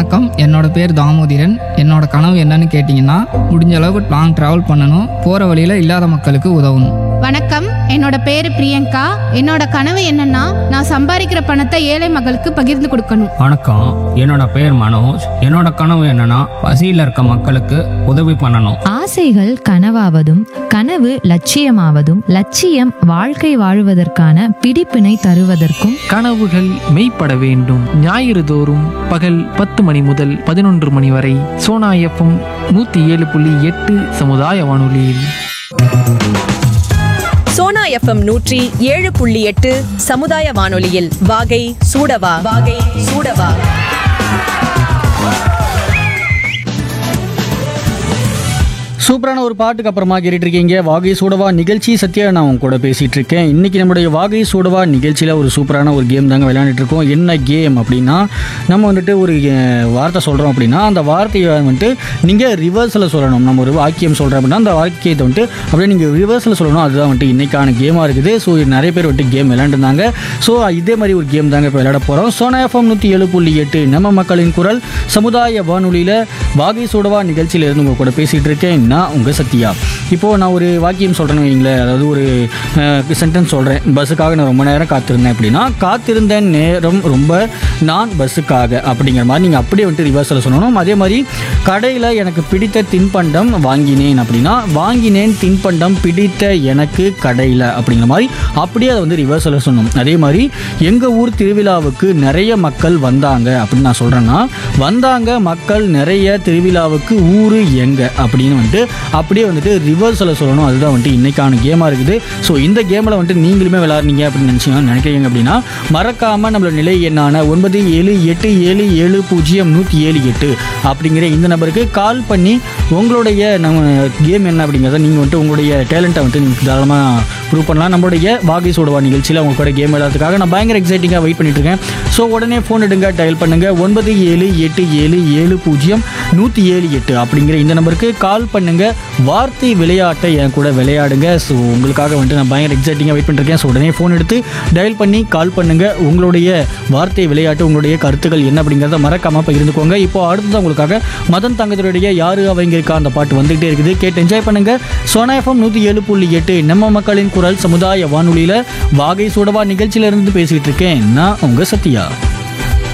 வணக்கம் என்னோட பேர் தாமோதிரன் என்னோட கனவு என்னன்னு கேட்டிங்கன்னா முடிஞ்ச அளவுக்கு லாங் ட்ராவல் பண்ணணும் போகிற வழியில் இல்லாத மக்களுக்கு உதவணும் வணக்கம் என்னோட பேரு பிரியங்கா என்னோட கனவு என்னன்னா நான் சம்பாதிக்கிற பணத்தை ஏழை மக்களுக்கு பகிர்ந்து கொடுக்கணும் வணக்கம் என்னோட பேர் மனோஜ் என்னோட கனவு என்னன்னா பசியில் இருக்க மக்களுக்கு உதவி பண்ணணும் ஆசைகள் கனவாவதும் கனவு லட்சியமாவதும் லட்சியம் வாழ்க்கை வாழுவதற்கான பிடிப்பினை தருவதற்கும் கனவுகள் மெய்ப்பட வேண்டும் ஞாயிறு தோறும் பகல் பத்து மணி முதல் பதினொன்று மணி வரை சோனா எஃப்எம் நூற்றி ஏழு புள்ளி எட்டு சமுதாய வானொலியில் சோனா எஃப்எம் நூற்றி ஏழு புள்ளி எட்டு சமுதாய வானொலியில் வாகை சூடவா வாகை சூடவா சூப்பரான ஒரு பாட்டுக்கு அப்புறமா கேட்டுட்டு இருக்கீங்க வாகை சூடவா நிகழ்ச்சி சத்யா நான் உங்க கூட பேசிட்டு இருக்கேன் இன்னைக்கு நம்மளுடைய வாகை சூடவா நிகழ்ச்சியில் ஒரு சூப்பரான ஒரு கேம் தாங்க விளையாண்டுட்டு இருக்கோம் என்ன கேம் அப்படின்னா நம்ம வந்துட்டு ஒரு அஹ், வார்த்தை சொல்கிறோம் அப்படின்னா அந்த வார்த்தையை வந்துட்டு நீங்கள் ரிவர்ஸில் சொல்லணும் நம்ம ஒரு வாக்கியம் சொல்கிறோம் அப்படின்னா அந்த வாக்கியத்தை வந்துட்டு அப்படியே நீங்கள் ரிவர்ஸில் சொல்லணும் அதுதான் வந்துட்டு இன்னைக்கான கேமாக இருக்குது ஸோ நிறைய பேர் வந்துட்டு கேம் விளையாண்டுருந்தாங்க ஸோ இதே மாதிரி ஒரு கேம் தாங்க இப்போ விளையாட போகிறோம் சோனா எஃப்எம் நூற்றி ஏழு புள்ளி எட்டு நம்ம மக்களின் குரல் சமுதாய வானொலியில் வாகை சூடவா நிகழ்ச்சியில இருந்து உங்க கூட பேசிகிட்டு இருக்கேன் நான் உங்கள் சத்யா இப்போது நான் ஒரு வாக்கியம் சொல்கிறேன்னு வைங்களேன் அதாவது ஒரு சென்டென்ஸ் சொல்கிறேன் பஸ்ஸுக்காக நான் ரொம்ப நேரம் காத்திருந்தேன் அப்படின்னா காத்திருந்த நேரம் ரொம்ப நான் பஸ்ஸுக்காக அப்படிங்கிற மாதிரி நீங்கள் அப்படியே வந்துட்டு ரிவர்ஸில் சொல்லணும் அதே மாதிரி கடையில் எனக்கு பிடித்த தின்பண்டம் வாங்கினேன் அப்படின்னா வாங்கினேன் தின்பண்டம் பிடித்த எனக்கு கடையில் அப்படிங்கிற மாதிரி அப்படியே அதை வந்து ரிவர்ஸில் சொல்லணும் அதே மாதிரி எங்கள் ஊர் திருவிழாவுக்கு நிறைய மக்கள் வந்தாங்க அப்படின்னு நான் சொல்கிறேன்னா வந்தாங்க மக்கள் நிறைய திருவிழாவுக்கு ஊர் எங்கே அப்படின்னு வந்துட்டு அப்படியே வந்துட்டு ரிவர்ஸில் சொல்லணும் அதுதான் வந்துட்டு இன்னைக்கான கேமாக இருக்குது ஸோ இந்த கேமில் வந்துட்டு நீங்களுமே விளாட்றீங்க அப்படின்னு நினச்சிங்க நினைக்கிறீங்க அப்படின்னா மறக்காமல் நம்மளோட நிலை எண்ணான ஒன்பது ஏழு எட்டு ஏழு ஏழு பூஜ்ஜியம் நூற்றி ஏழு எட்டு அப்படிங்கிற இந்த நம்பருக்கு கால் பண்ணி உங்களுடைய நம்ம கேம் என்ன அப்படிங்கிறத நீங்கள் வந்துட்டு உங்களுடைய டேலண்ட்டை வந்துட்டு நீங்கள் தாராளமாக ப்ரூவ் பண்ணலாம் நம்மளுடைய வாகை சோடுவா நிகழ்ச்சியில் உங்க கூட கேம் விளையாடுறதுக்காக நான் பயங்கர எக்ஸைட்டிங்காக வெயிட் பண்ணிட்டு இருக்கேன் ஸோ உடனே ஃபோன் எடுங்க டயல் பண்ணுங்க ஒன்பது ஏழு எட்டு ஏழு ஏழு பூஜ்ஜியம் நூற்றி ஏழு எட்டு அப்படிங்கிற இந்த நம்பருக்கு கால் பண்ணுங்க வார்த்தை விளையாட்டை என் கூட விளையாடுங்க ஸோ உங்களுக்காக வந்துட்டு நான் பயங்கர எக்ஸைட்டிங்காக வெயிட் பண்ணிருக்கேன் ஸோ உடனே ஃபோன் எடுத்து டயல் பண்ணி கால் பண்ணுங்க உங்களுடைய வார்த்தை விளையாட்டு உங்களுடைய கருத்துக்கள் என்ன அப்படிங்கிறத மறக்காம பகிர்ந்துக்கோங்க இப்போ அடுத்தது உங்களுக்காக மதன் தங்கத்துடைய யாரு அவங்க இருக்கா அந்த பாட்டு வந்துகிட்டே இருக்குது கேட்டு என்ஜாய் பண்ணுங்க சோனா எஃப்எம் நூற்றி ஏழு புள்ளி எட்டு நம்ம மக்களின் குரல் சமுதாய வானொலியில் வாகை சூடவா நிகழ்ச்சியில இருந்து பேசிட்டு இருக்கேன் நான் உங்க சத்யா